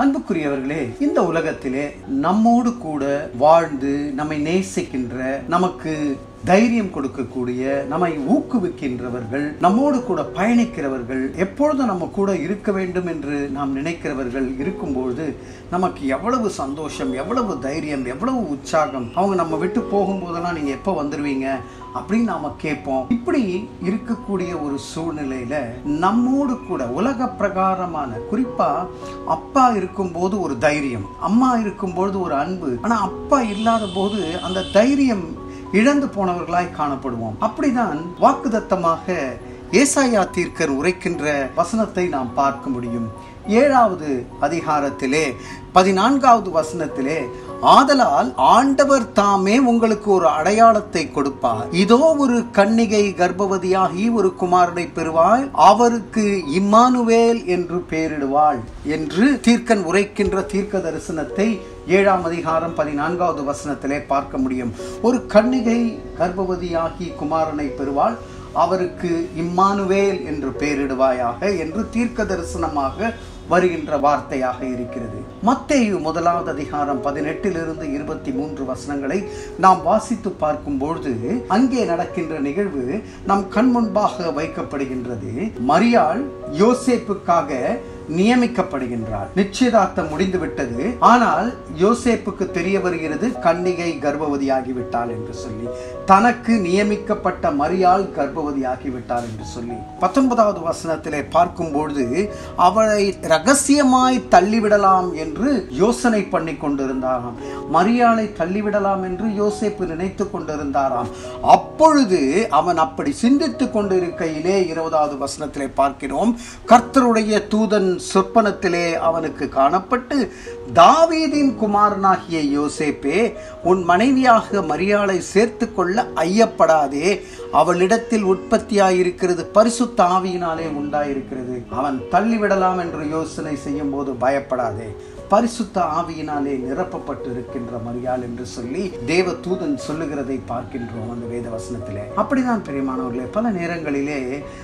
அன்புக்குரியவர்களே இந்த உலகத்திலே நம்மோடு கூட வாழ்ந்து நம்மை நேசிக்கின்ற நமக்கு தைரியம் கொடுக்கக்கூடிய நம்மை ஊக்குவிக்கின்றவர்கள் நம்மோடு கூட பயணிக்கிறவர்கள் எப்பொழுதும் நம்ம கூட இருக்க வேண்டும் என்று நாம் நினைக்கிறவர்கள் இருக்கும்பொழுது நமக்கு எவ்வளவு சந்தோஷம் எவ்வளவு தைரியம் எவ்வளவு உற்சாகம் அவங்க நம்ம விட்டு போகும்போதெல்லாம் நீங்க எப்போ வந்துருவீங்க அப்படின்னு நாம கேட்போம் இப்படி இருக்கக்கூடிய ஒரு சூழ்நிலையில நம்மோடு கூட உலக பிரகாரமான குறிப்பா அப்பா இருக்கும்போது ஒரு தைரியம் அம்மா இருக்கும்பொழுது ஒரு அன்பு ஆனா அப்பா இல்லாத போது அந்த தைரியம் இழந்து போனவர்களாய் காணப்படுவோம் அப்படிதான் வாக்குதத்தமாக ஏசாயா தீர்க்கர் உரைக்கின்ற வசனத்தை நாம் பார்க்க முடியும் ஏழாவது அதிகாரத்திலே பதினான்காவது வசனத்திலே ஆதலால் ஆண்டவர் தாமே உங்களுக்கு ஒரு அடையாளத்தை கொடுப்பார் இதோ ஒரு கன்னிகை கர்ப்பவதியாகி ஒரு குமாரனை பெறுவாள் அவருக்கு இம்மானுவேல் என்று பெயரிடுவாள் என்று தீர்க்கன் உரைக்கின்ற தீர்க்க தரிசனத்தை ஏழாம் அதிகாரம் பதினான்காவது வசனத்திலே பார்க்க முடியும் ஒரு கன்னிகை கர்ப்பவதியாகி குமாரனை பெறுவாள் அவருக்கு இம்மானுவேல் என்று பெயரிடுவாயாக என்று தீர்க்க தரிசனமாக வருகின்ற வார்த்தையாக இருக்கிறது மத்தேயு முதலாவது அதிகாரம் பதினெட்டிலிருந்து இருபத்தி மூன்று வசனங்களை நாம் வாசித்து பார்க்கும் பொழுது அங்கே நடக்கின்ற நிகழ்வு நம் கண் முன்பாக வைக்கப்படுகின்றது மரியாள் யோசேப்புக்காக நியமிக்கப்படுகின்றார் நிச்சயதார்த்தம் முடிந்து விட்டது ஆனால் யோசேப்புக்கு தெரிய வருகிறது கன்னிகை கர்ப்பவதியாகிவிட்டாள் என்று சொல்லி தனக்கு நியமிக்கப்பட்ட மரியாள் கர்ப்பவதியாகிவிட்டார் என்று சொல்லி பத்தொன்பதாவது வசனத்திலே பார்க்கும் பொழுது அவளை ரகசியமாய் தள்ளிவிடலாம் என்று யோசனை பண்ணி கொண்டிருந்தாராம் மரியாளை தள்ளிவிடலாம் என்று யோசேப்பு நினைத்து கொண்டிருந்தாராம் அப்பொழுது அவன் அப்படி சிந்தித்துக் கொண்டிருக்கையிலே இருபதாவது வசனத்திலே பார்க்கிறோம் கர்த்தருடைய தூதன் சொற்பனத்திலே அவனுக்கு காணப்பட்டு தாவீதின் குமாரனாகிய யோசேப்பே உன் மனைவியாக மரியாளை சேர்த்து கொள்ள ஐயப்படாதே அவளிடத்தில் உற்பத்தியாயிருக்கிறது பரிசுத்த ஆவியினாலே உண்டாயிருக்கிறது அவன் தள்ளிவிடலாம் என்று யோசனை செய்யும் போது பயப்படாதே பரிசுத்த ஆவியினாலே நிரப்பப்பட்டு இருக்கின்ற மரியாள் என்று சொல்லி தேவ தூதன் சொல்லுகிறதை பார்க்கின்றோம் அந்த வேத வசனத்திலே அப்படிதான் பெரியமானவர்களே பல நேரங்களிலே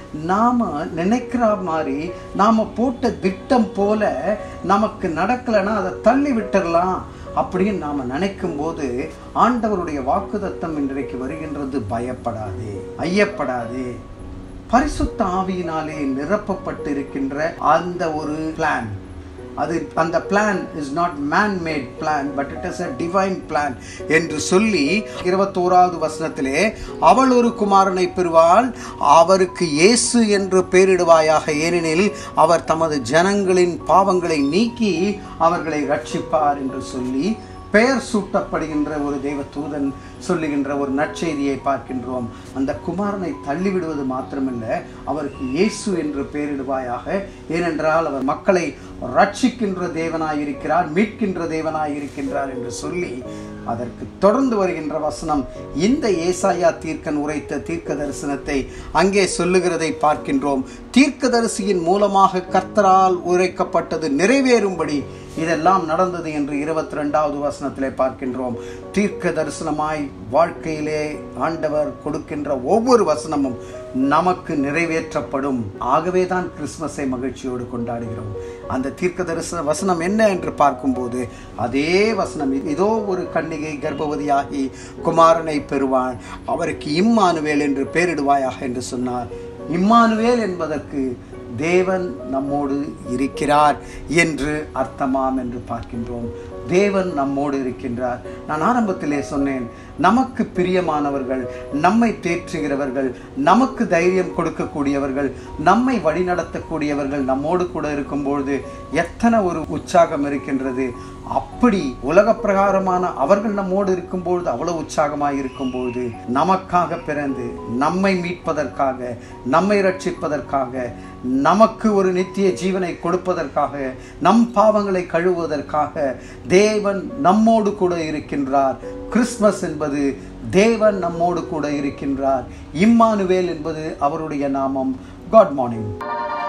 நாம நினைக்கிற மாதிரி நாம போட்ட திட்டம் போல நமக்கு நடக்கலைன்னா அதை தள்ளி விட்டுறலாம் அப்படின்னு நாம நினைக்கும் போது ஆண்டவருடைய வாக்குதத்தம் இன்றைக்கு வருகின்றது பயப்படாதே ஐயப்படாதே பரிசுத்த ஆவியினாலே நிரப்பப்பட்டு இருக்கின்ற அந்த ஒரு பிளான் அது அந்த plan is not man made plan but it is a divine plan என்று சொல்லி இருபத்தோராவது வசனத்திலே அவள் ஒரு குமாரனை பெறுவாள் அவருக்கு இயேசு என்று பெயரிடுவாயாக ஏனெனில் அவர் தமது ஜனங்களின் பாவங்களை நீக்கி அவர்களை ரட்சிப்பார் என்று சொல்லி பெயர் சூட்டப்படுகின்ற ஒரு தெய்வ தூதன் சொல்லுகின்ற ஒரு நற்செய்தியை பார்க்கின்றோம் அந்த குமாரனை தள்ளிவிடுவது மாத்திரமல்ல அவருக்கு இயேசு என்று பெயரிடுவாயாக ஏனென்றால் அவர் மக்களை ரட்சிக்கின்ற தேவனாயிருக்கிறார் மீட்கின்ற தேவனாயிருக்கின்றார் என்று சொல்லி அதற்கு தொடர்ந்து வருகின்ற வசனம் இந்த ஏசாயா தீர்க்கன் உரைத்த தீர்க்க தரிசனத்தை அங்கே சொல்லுகிறதை பார்க்கின்றோம் தீர்க்கதரிசியின் மூலமாக கர்த்தரால் உரைக்கப்பட்டது நிறைவேறும்படி இதெல்லாம் நடந்தது என்று இருபத்தி ரெண்டாவது வசனத்திலே பார்க்கின்றோம் தீர்க்க தரிசனமாய் வாழ்க்கையிலே ஆண்டவர் கொடுக்கின்ற ஒவ்வொரு வசனமும் நமக்கு நிறைவேற்றப்படும் ஆகவே தான் கிறிஸ்மஸை மகிழ்ச்சியோடு கொண்டாடுகிறோம் அந்த தீர்க்க தரிசன வசனம் என்ன என்று பார்க்கும்போது அதே வசனம் இதோ ஒரு கன்னிகை கர்ப்பவதியாகி குமாரனை பெறுவான் அவருக்கு இம்மானுவேல் என்று பெயரிடுவாயாக என்று சொன்னார் இம்மானுவேல் என்பதற்கு தேவன் நம்மோடு இருக்கிறார் என்று அர்த்தமாம் என்று பார்க்கின்றோம் தேவன் நம்மோடு இருக்கின்றார் நான் ஆரம்பத்திலே சொன்னேன் நமக்கு பிரியமானவர்கள் நம்மை தேற்றுகிறவர்கள் நமக்கு தைரியம் கொடுக்கக்கூடியவர்கள் நம்மை வழிநடத்தக்கூடியவர்கள் நம்மோடு கூட இருக்கும்பொழுது எத்தனை ஒரு உற்சாகம் இருக்கின்றது அப்படி உலக பிரகாரமான அவர்கள் நம்மோடு இருக்கும்பொழுது அவ்வளவு உற்சாகமாய் இருக்கும்பொழுது நமக்காக பிறந்து நம்மை மீட்பதற்காக நம்மை ரட்சிப்பதற்காக நமக்கு ஒரு நித்திய ஜீவனை கொடுப்பதற்காக நம் பாவங்களை கழுவுவதற்காக தேவன் நம்மோடு கூட இருக்கின்றார் கிறிஸ்மஸ் என்பது தேவன் நம்மோடு கூட இருக்கின்றார் இம்மானுவேல் என்பது அவருடைய நாமம் காட் மார்னிங்